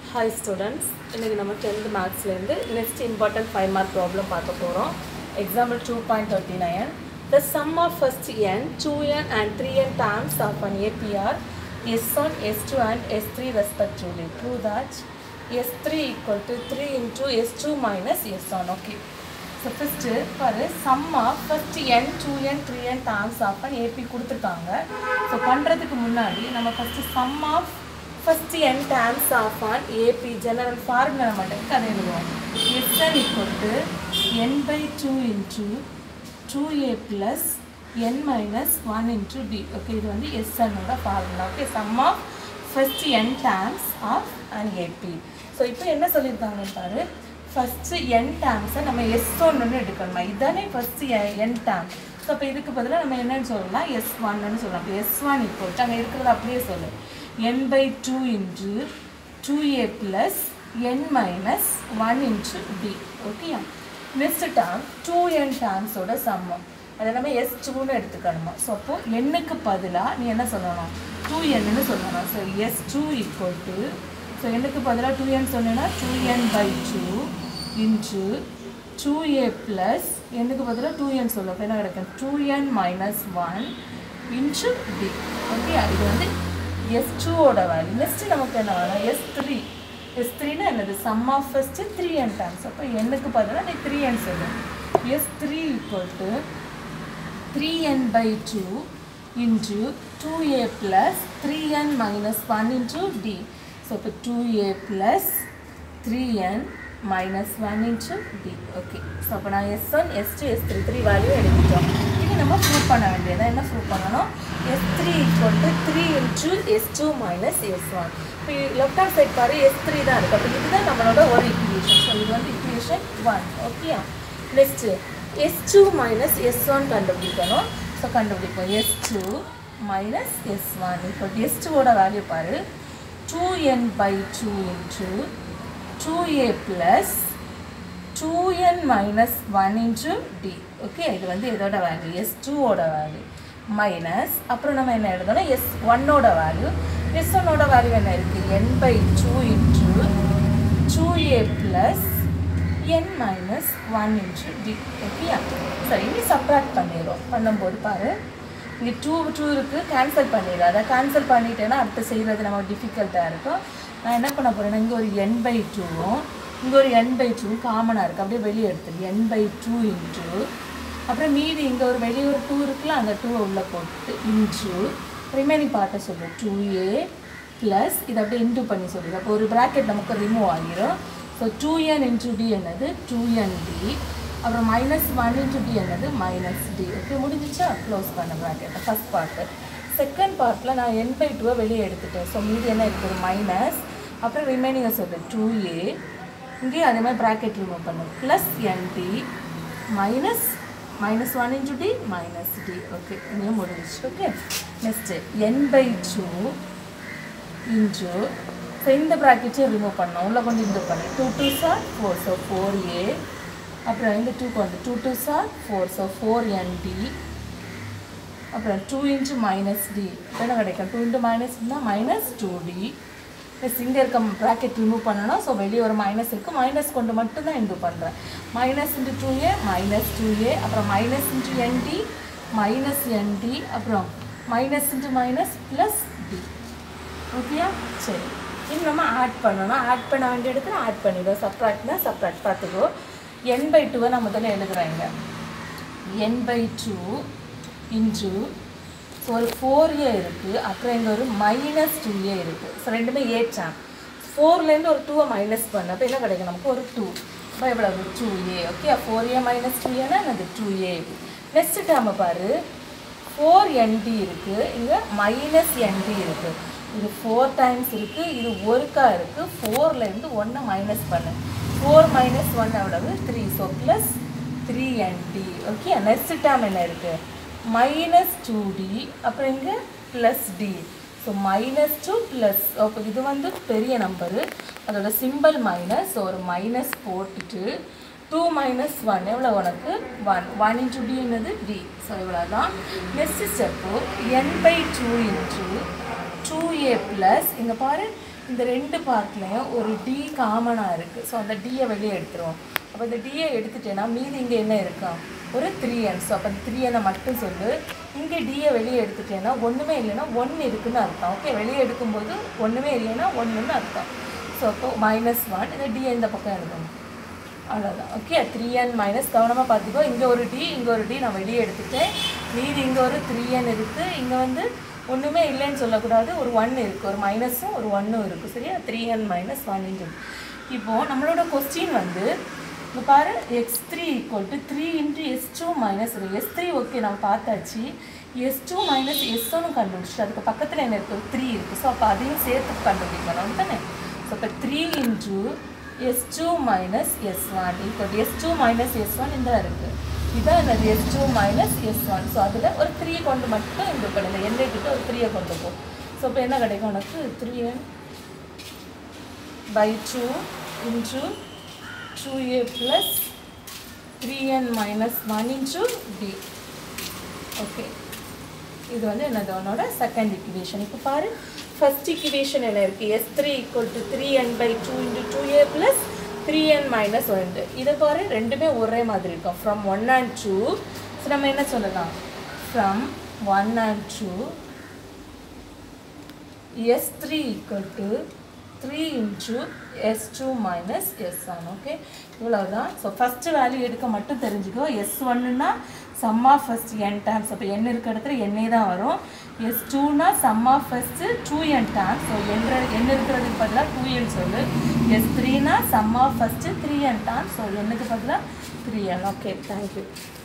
hi students இன்றைக்கி நம்ம tenth மேக்ஸ்லேருந்து next important five mark problem பார்க்க போகிறோம் example two point thirty nine the sum of first n two n and three n terms of an AP are S one S two and S three respectively prove that S three equal to three into S two minus S one okay so first பாரு sum of first n two n three n terms of an AP கொடுத்துருக்காங்க so பண்ணுறதுக்கு முன்னாடி நம்ம first sum of first n terms of an AP general formula நம்ம டெக் அதை எழுதுவோம் S n equal to n by two into two a plus n minus one into D okay இது வந்து எஸ்என்னோட formula okay sum of first n terms of and AP so இப்போ என்ன சொல்லியிருக்காங்க பாரு ஃபஸ்ட்டு என் டேர்ம்ஸை நம்ம எஸ் ஒன்னு எடுக்கணுமா இதுதானே ஃபஸ்ட்டு என் டேர்ம் ஸோ அப்போ இதுக்கு பதிலாக நம்ம என்னன்னு சொல்லலாம் எஸ் ஒன்னு சொல்லலாம் அப்போ எஸ் ஒன் இப்போ அங்கே இருக்கிறத அப்படியே சொல்லு n by two into two a plus n minus one into d ஓகேயா நெக்ஸ்ட் டேர்ம் டூ என் டேர்ம்ஸோட சம்மம் அதை நம்ம எஸ் டூன்னு எடுத்துக்கணுமா ஸோ அப்போது எண்ணுக்கு பதிலாக நீ என்ன சொல்லணும் டூ என்னு சொல்லணும் so S two equal to so எண்ணுக்கு பதிலாக டூ என் சொன்னேன்னா two n by two into two a plus எண்ணுக்கு பதிலாக டூ என் சொல்லும் அப்போ என்ன கிடைக்கும் two n minus one into D okay இது வந்து எஸ் டூவோட வேல்யூ நெக்ஸ்ட்டு நமக்கு என்ன வேணும் எஸ் த்ரீ எஸ் த்ரீனா என்னது sum of first three n terms அப்போ எண்ணுக்கு பதிலாக நீ த்ரீ என் சொல்லு S three equal to three n by two into two a plus three n minus one into d so இப்போ two a plus three n minus one into D okay so அப்போ நான் S one S two S three three value எடுத்துட்டோம் இது நம்ம prove பண்ண வேண்டியது என்ன prove பண்ணணும் S three equal to three into S two minus S one இப்போ லெஃப்ட் ஹேண்ட் சைட் பாரு எஸ் த்ரீ தான் இருக்குது அப்போ இதுதான் நம்மளோட ஒரு இக்குவேஷன் ஸோ இது வந்து equation one okay next S two minus S one கண்டுபிடிக்கணும் ஸோ கண்டுபிடிப்போம் S two minus S one இப்போ எஸ் டூவோட வேல்யூ பாரு two n by two into two a plus two n minus one into D okay இது வந்து இதோட value S டூவோட value minus அப்புறம் நம்ம என்ன எழுதணும் எஸ் ஒன்னோட வேல்யூ எஸ் ஒன்னோட வேல்யூ என்ன இருக்குது n by two into two a plus n minus one into d ஓகேயா சரி இனி சப்ராக்ட் பண்ணிடுறோம் பண்ணும்போது பாரு இங்கே டூ டூ இருக்குது கேன்சல் பண்ணிடு அதை கேன்சல் பண்ணிட்டேன்னா அடுத்து செய்கிறது நமக்கு டிஃபிகல்ட்டாக இருக்கும் நான் என்ன பண்ண போகிறேன்னா இங்கே ஒரு என் பை டூவும் இங்கே ஒரு என் பை டூ காமனாக இருக்குது அப்படியே வெளியே எடுத்துரு என் பை டூ இன்ட்டு அப்புறம் மீதி இங்கே ஒரு வெளியே ஒரு டூ இருக்குல்ல அந்த டூவை உள்ளே போட்டு இன்ட்டு ரிமைனிங் பார்ட்டை சொல்லு டூ ஏ ப்ளஸ் இதை அப்படியே இன்டூ பண்ணி சொல்லிடு அப்போ ஒரு ப்ராக்கெட் நமக்கு ரிமூவ் ஆகிரும் so two n into t என்னது டூ என் டி அப்புறம் மைனஸ் ஒன் இன்டூ டி என்னது மைனஸ் டி ஓகே முடிஞ்சிச்சா க்ளோஸ் பண்ண ப்ராக்கெட்டை ஃபஸ்ட் பார்ட்டு செகண்ட் பார்ட்டில் நான் என் பை டூவை வெளியே எடுத்துட்டேன் ஸோ மீதி என்ன இருக்குது மைனஸ் அப்புறம் ரிமைனிங்கை சொல்லு டூ ஏ இங்கேயும் அதே மாதிரி ப்ராக்கெட் ரிமூவ் பண்ணும் plus n t minus minus one into t minus t okay இங்கேயும் முடிஞ்சிச்சு okay next n by two into so இந்த ப்ராக்கெட்டையும் ரிமூவ் பண்ணோம் உள்ளே கொண்டு இந்த பண்ணி two two sir four so four a அப்புறம் இந்த டூ கொண்டு two two sir four so four n t அப்புறம் டூ இன்ச்சு மைனஸ் டி என்ன கிடைக்கும் டூ இன்ட்டு மைனஸ் இருந்தால் மைனஸ் டூ டி ப்ளஸ் இங்கே இருக்க ப்ராக்கெட் ரிமூவ் பண்ணணும் ஸோ வெளியே ஒரு மைனஸ் இருக்குது மைனஸ் கொண்டு மட்டும்தான் இன்டூ பண்ணுறேன் minus into two a minus two a அப்புறம் minus into n t minus n t அப்புறம் minus into minus plus t ஓகேயா சரி இனி நம்ம ஆட் பண்ணணும் ஆட் பண்ண வேண்டிய இடத்துல ஆட் பண்ணிடுவோம் சப்ராக்ட்னா சப்ராக்ட் பார்த்துக்கோ என் பை டூவை நான் முதல்ல எழுதுகிறேங்க n by two into so ஒரு ஃபோர் ஏ இருக்குது அப்புறம் இங்கே ஒரு மைனஸ் டூ ஏ இருக்குது ஸோ ரெண்டுமே ஏ டேம் ஃபோர்லேருந்து ஒரு டூவை மைனஸ் பண்ண அப்போ என்ன கிடைக்கும் நமக்கு ஒரு டூ இப்போ எவ்வளவு two a okay four a minus two ஏன்னா அது டூ ஏ நெக்ஸ்ட் டேம் பாரு ஃபோர் என்டி இருக்குது இங்கே மைனஸ் என்டி இருக்குது இது ஃபோர் டைம்ஸ் இருக்குது இது ஒருக்கா இருக்குது ஃபோர்லேருந்து ஒன்றை மைனஸ் பண்ணு ஃபோர் மைனஸ் ஒன் எவ்வளவு three so plus three n t okay next term என்ன இருக்குது மைனஸ் டூ டி அப்புறம் இங்கே plus t so minus two plus அப்போ இது வந்து பெரிய நம்பரு அதோட சிம்பிள் மைனஸ் ஒரு மைனஸ் போட்டுட்டு டூ மைனஸ் ஒன் எவ்வளோ உனக்கு ஒன் ஒன் இன்ட்டு டி என்னது டி ஸோ இவ்வளோ தான் next step n by two into two a plus இங்கே பாரு இந்த ரெண்டு பார்ட்லேயும் ஒரு டி காமனாக இருக்குது ஸோ அந்த டியை வெளியே எடுத்துருவோம் அப்போ இந்த டியை எடுத்துட்டேன்னா மீதி இங்கே என்ன இருக்கா ஒரு த்ரீ என் ஸோ அப்போ அந்த த்ரீ எனை மட்டும் சொல்லு இங்கே டியை வெளியே எடுத்துட்டேன்னா ஒன்றுமே இல்லைன்னா ஒன்று இருக்குன்னு அர்த்தம் ஓகே வெளியே எடுக்கும்போது ஒன்றுமே இல்லைன்னா ஒன்றுன்னு அர்த்தம் ஸோ அப்போ மைனஸ் ஒன் இந்த டியை இந்த பக்கம் எழுதணும் அவ்வளோதான் ஓகே த்ரீ என் மைனஸ் கவனமாக பார்த்துக்கோ இங்கே ஒரு டி இங்கே ஒரு டி நான் வெளியே எடுத்துட்டேன் மீதி இங்கே ஒரு த்ரீ என் இருக்குது இங்கே வந்து ஒன்றுமே இல்லைன்னு சொல்லக்கூடாது ஒரு ஒன் இருக்குது ஒரு மைனஸும் ஒரு ஒன்றும் இருக்குது சரியா த்ரீ என் மைனஸ் ஒன் இப்போது நம்மளோட கொஸ்டின் வந்து இங்கே பாரு x three equal to three into S two minus s three okay நம்ம பார்த்தாச்சு எஸ் டூ மைனஸ் எஸ் ஒன்று கண்டுபிடிச்சிட்டு அதுக்கு பக்கத்தில் என்ன இருக்குது த்ரீ இருக்குது ஸோ அப்போ அதையும் சேர்த்து கண்டுபிடிக்கணும் தானே ஸோ இப்போ three into S two minus S one equal s two minus S one இந்த இருக்குது இதான் என்னது s two minus S one so அதில் ஒரு த்ரீ கொண்டு மட்டும் இந்த பண்ணுங்க எந்த கிட்ட ஒரு த்ரீயை கொண்டு போ ஸோ இப்போ என்ன கிடைக்கும் உனக்கு three n by two into two a plus three n minus one into D okay இது வந்து என்னது உன்னோட செகண்ட் இக்குவேஷன் இப்போ பாரு ஃபர்ஸ்ட் இக்குவேஷன் என்ன இருக்குது s three equal to three n by two into two a plus three n minus one இதை பாரு ரெண்டுமே ஒரே மாதிரி இருக்கும் from one and two so நம்ம என்ன சொல்லலாம் from one and two S three equal to three into S two minus S one okay இவ்வளவுதான் ஸோ ஃபஸ்ட்டு வேல்யூ எடுக்க மட்டும் தெரிஞ்சுக்கோ எஸ் ஒன்னுனா sum of first n terms அப்போ என் இருக்க இடத்துல எண்ணே தான் வரும் எஸ் டூனா sum of first two n terms so என்ற என் இருக்கிறதுக்கு பதிலாக டூ என் சொல்லு எஸ் த்ரீனா sum of first three n terms so என்னுக்கு பதிலாக த்ரீ என் ஓகே தேங்க்யூ